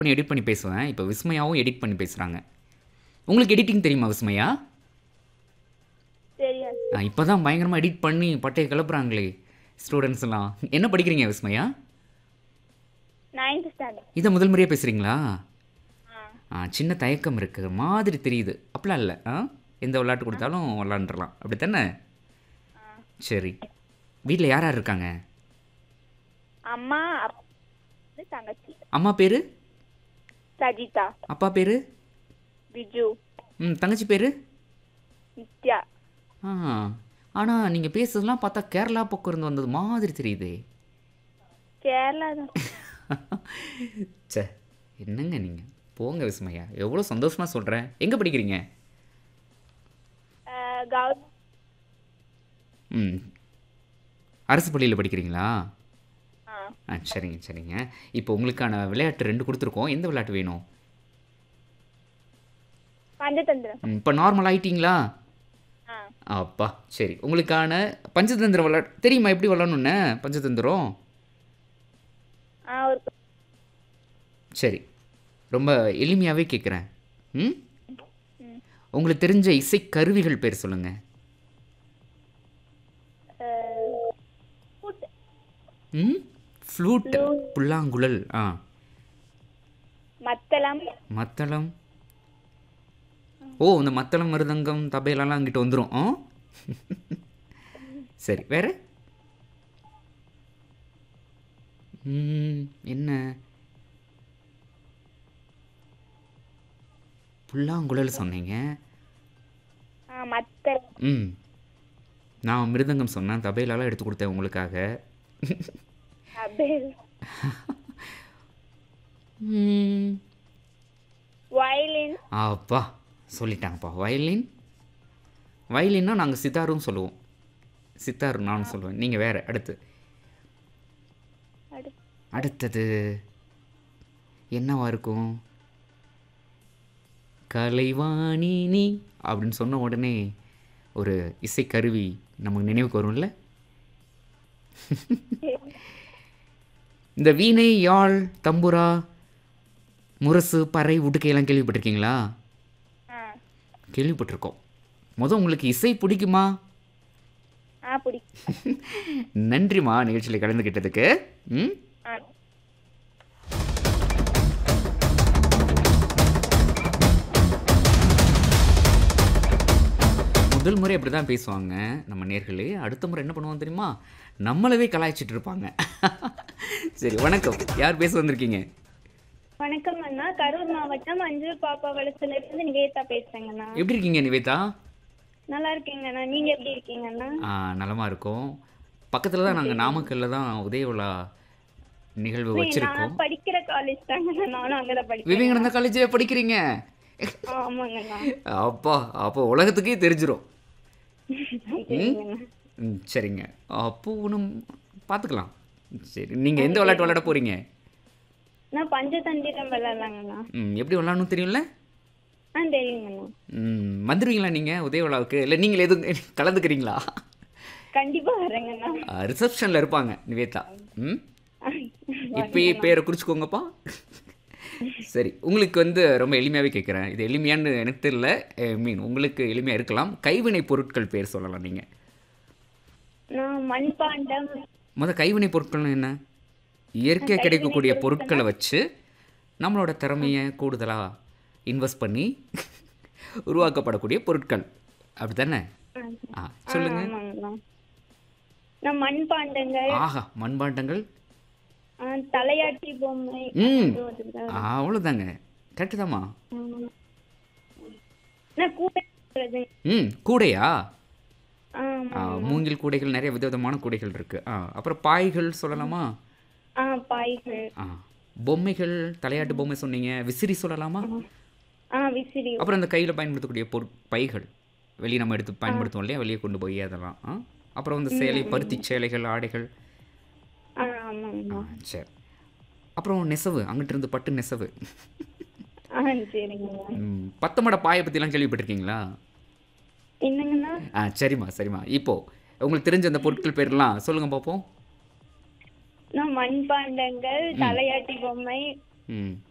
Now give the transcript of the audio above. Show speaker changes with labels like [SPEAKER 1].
[SPEAKER 1] பண்ணி எடிட் பண்ணி பேசுவேன் இப்போ விஸ்மயாவும் எடிட் பண்ணி பேசுகிறாங்க உங்களுக்கு எடிட்டிங் தெரியுமா விஸ்மயா
[SPEAKER 2] தெரியாது
[SPEAKER 1] இப்போ தான் பயங்கரமாக எடிட் பண்ணி பட்டையை கிளப்புறாங்களே ஸ்டூடெண்ட்ஸ் எல்லாம் என்ன படிக்கிறீங்க விஸ்மயா
[SPEAKER 2] நைன்த் ஸ்டாண்டர்ட்
[SPEAKER 1] இதை முதல் முறையாக பேசுகிறீங்களா
[SPEAKER 2] ஆ
[SPEAKER 1] ஆ சின்ன தயக்கம் இருக்கிற மாதிரி தெரியுது அப்படிலாம் இல்லை ஆ எந்த விளையாட்டு கொடுத்தாலும் விளாண்டுறலாம் அப்படி தானே சரி வீட்டில் யார் யார் இருக்காங்க
[SPEAKER 2] அம்மா அப்பா தங்கச்சி
[SPEAKER 1] அம்மா பேர்
[SPEAKER 2] சஜிதா
[SPEAKER 1] அப்பா பேர்
[SPEAKER 2] விஜு
[SPEAKER 1] ம் தங்கச்சி பேர்
[SPEAKER 2] நித்யா
[SPEAKER 1] ஆ ஆனால் நீங்கள் பேசுறதெல்லாம் பார்த்தா கேரளா பக்கம் இருந்து வந்தது மாதிரி தெரியுதே
[SPEAKER 2] கேரளா தான்
[SPEAKER 1] ச்சே என்னங்க நீங்கள் போங்க விஸ்மயா எவ்வளோ சந்தோஷமாக சொல்கிறேன் எங்கே படிக்கிறீங்க
[SPEAKER 2] கவர்மெண்ட்
[SPEAKER 1] ம் அரசு பள்ளியில் படிக்கிறீங்களா
[SPEAKER 2] ஆ
[SPEAKER 1] ஆ சரிங்க சரிங்க இப்போ உங்களுக்கான விளையாட்டு ரெண்டு கொடுத்துருக்கோம் எந்த விளையாட்டு வேணும்
[SPEAKER 2] பஞ்சதந்திரம்
[SPEAKER 1] இப்போ நார்மல் ஆயிட்டீங்களா
[SPEAKER 2] ஆ
[SPEAKER 1] அப்பா சரி உங்களுக்கான பஞ்சதந்திரம் விளையாட்டு தெரியுமா எப்படி விளாடணுன்னு பஞ்சதந்திரம்
[SPEAKER 2] ஆ ஒரு
[SPEAKER 1] சரி ரொம்ப எளிமையாகவே கேட்குறேன் ம்
[SPEAKER 2] ம்.
[SPEAKER 1] உங்களுக்கு தெரிஞ்ச இசை கருவிகள் பேர் சொல்லுங்கள்
[SPEAKER 2] அஹ், food.
[SPEAKER 1] ம் ஃப்ளூட் புல்லாங்குழல் ஆ
[SPEAKER 2] மத்தளம்
[SPEAKER 1] மத்தளம் ஓ இந்த மத்தளம் மிருதங்கம் தபையெல்லாம் அங்கிட்டு வந்துடும் ஆ சரி வேற ம், என்ன புல்லாங்குழல் சொன்னீங்க
[SPEAKER 2] ஆ மத்தளம்
[SPEAKER 1] ம் நான் மிருதங்கம் சொன்னேன் தபையிலலாம் எடுத்து கொடுத்தேன் உங்களுக்காக
[SPEAKER 2] அபேல்
[SPEAKER 1] ம்,
[SPEAKER 2] வயலின்
[SPEAKER 1] அப்பா சொல்லிட்டாங்கப்பா வயலின் வயலின்னா நாங்கள் சித்தாரும் சொல்லுவோம் சித்தார் நானும் சொல்லுவேன் நீங்கள் வேறு அடுத்து
[SPEAKER 2] அடுத்து
[SPEAKER 1] அடுத்தது என்னவா இருக்கும் கலைவாணி நீ அப்படின்னு சொன்ன உடனே ஒரு இசைக்கருவி நமக்கு நினைவுக்கு வரும்ல இந்த வீணை யாழ் தம்புரா முரசு பறை உடுக்கையெல்லாம் கேள்விப்பட்டிருக்கீங்களா
[SPEAKER 2] ஆ
[SPEAKER 1] கேள்விப்பட்டிருக்கோம் முத உங்களுக்கு இசை பிடிக்குமா
[SPEAKER 2] ஆ பிடிக்கும்
[SPEAKER 1] நன்றிம்மா நிகழ்ச்சியில் கலந்துக்கிட்டதுக்கு ம்
[SPEAKER 2] ஆ
[SPEAKER 1] முதல் முறை அப்படி தான் பேசுவாங்க நம்ம நேர்களே அடுத்த முறை என்ன பண்ணுவாங்க தெரியுமா நம்மளவே கலாய்ச்சிட்டு இருப்பாங்க சரி வணக்கம் யார் பேச வந்திருக்கீங்க
[SPEAKER 2] வணக்கம் அண்ணா கரூர் மாவட்டம் அஞ்சூர் பாப்பா வளசுல இருந்து நிவேதா பேசுறேங்கண்ணா
[SPEAKER 1] எப்படி இருக்கீங்க நிவேதா
[SPEAKER 2] நல்லா இருக்கீங்கண்ணா நீங்க எப்படி இருக்கீங்கண்ணா
[SPEAKER 1] ஆ நலமாக இருக்கோம் பக்கத்தில் தான் நாங்கள் நாமக்கல்ல தான் உதயவிழா நிகழ்வு வச்சுருக்கோம்
[SPEAKER 2] நான் படிக்கிற காலேஜ் தாங்கண்ணா நானும் அங்கதான் படிக்கிறேன்
[SPEAKER 1] விவேகானந்தா காலேஜில் படிக்கிறீங்க
[SPEAKER 2] ஆமாங்கண்ணா
[SPEAKER 1] அப்பா அப்போ உலகத்துக்கே தெரிஞ்சிரும்
[SPEAKER 2] சரிங்கண்ணா
[SPEAKER 1] ம், சரிங்க அப்போ நம்ம பார்த்துக்கலாம் சரி நீங்கள் எந்த விளையாட்டு விளையாட போகிறீங்க
[SPEAKER 2] நான் பஞ்சதந்திரம் விளையாடலாங்கண்ணா
[SPEAKER 1] ம் எப்படி விளாடணும் தெரியும்ல
[SPEAKER 2] ஆ தெரியுங்கண்ணா
[SPEAKER 1] ம் வந்துடுவீங்களா நீங்கள் உதயவிழாவுக்கு இல்லை நீங்கள் எதுவும் கலந்துக்கிறீங்களா
[SPEAKER 2] கண்டிப்பா வரேங்கண்ணா
[SPEAKER 1] ரிசப்ஷனில் இருப்பாங்க நிவேதா ம் இப்பயே பேரை குறிச்சிக்கோங்கப்பா சரி உங்களுக்கு வந்து ரொம்ப எளிமையாகவே கேட்குறேன் இது எளிமையான்னு எனக்கு தெரியல ஐ மீன் உங்களுக்கு எளிமையாக இருக்கலாம் கைவினை பொருட்கள் பேர் சொல்லலாம் நீங்கள்
[SPEAKER 2] நான் மண்பாண்டம்
[SPEAKER 1] முத கைவினை பொருட்கள்னு என்ன இயற்கையாக கிடைக்கக்கூடிய பொருட்களை வச்சு நம்மளோட திறமையை கூடுதலாக இன்வெஸ்ட் பண்ணி உருவாக்கப்படக்கூடிய பொருட்கள் அப்படி தானே ஆ சொல்லுங்கள்
[SPEAKER 2] ஆமாங்கண்ணா நான் மண்பாண்டங்கள்
[SPEAKER 1] ஆஹா மண்பாண்டங்கள்
[SPEAKER 2] ஆ, தலையாட்டி பொம்மை
[SPEAKER 1] ம்
[SPEAKER 2] அது அதுதான்.
[SPEAKER 1] அவ்வளோதாங்க கரெக்டு தாம்மா
[SPEAKER 2] ஆமா. நான் கூட இருக்கிறது.
[SPEAKER 1] ம் கூடையா
[SPEAKER 2] ஆமா
[SPEAKER 1] ஆ, மூங்கில் கூடைகள் நிறைய விதவிதமான கூடைகள் இருக்குது ஆ அப்புறம் பாய்கள் சொல்லலாமா
[SPEAKER 2] ஆ பாய்கள்
[SPEAKER 1] ஆ பொம்மைகள் தலையாட்டு பொம்மை சொன்னீங்க விசிறி சொல்லலாமா
[SPEAKER 2] ஆ விசிறி
[SPEAKER 1] அப்புறம் இந்த கையில் பயன்படுத்தக்கூடிய பொரு பைகள் வெளியே நம்ம எடுத்து பயன்படுத்துவோம் இல்லையா வெளியே கொண்டு போய் அதெல்லாம் ஆ அப்புறம் இந்த சேலை பருத்தி சேலைகள் ஆடைகள்
[SPEAKER 2] ஆ ஆமாங்கண்ணா
[SPEAKER 1] ஆ சரி அப்புறம் நெசவு அங்கிட்டு இருந்து பட்டு நெசவு
[SPEAKER 2] ஆ சரிங்கண்ணா
[SPEAKER 1] ம், பத்தமட பாயை பற்றிலாம் கேள்விப்பட்டிருக்கீங்களா
[SPEAKER 2] என்னங்கண்ணா
[SPEAKER 1] ஆ சரிம்மா சரிம்மா இப்போ உங்களுக்கு தெரிஞ்ச அந்த பொருட்கள் பேர்லாம் சொல்லுங்கள் பார்ப்போம்
[SPEAKER 2] நான் மண்பாண்டங்கள் தலையாட்டி பொம்மை
[SPEAKER 1] ம்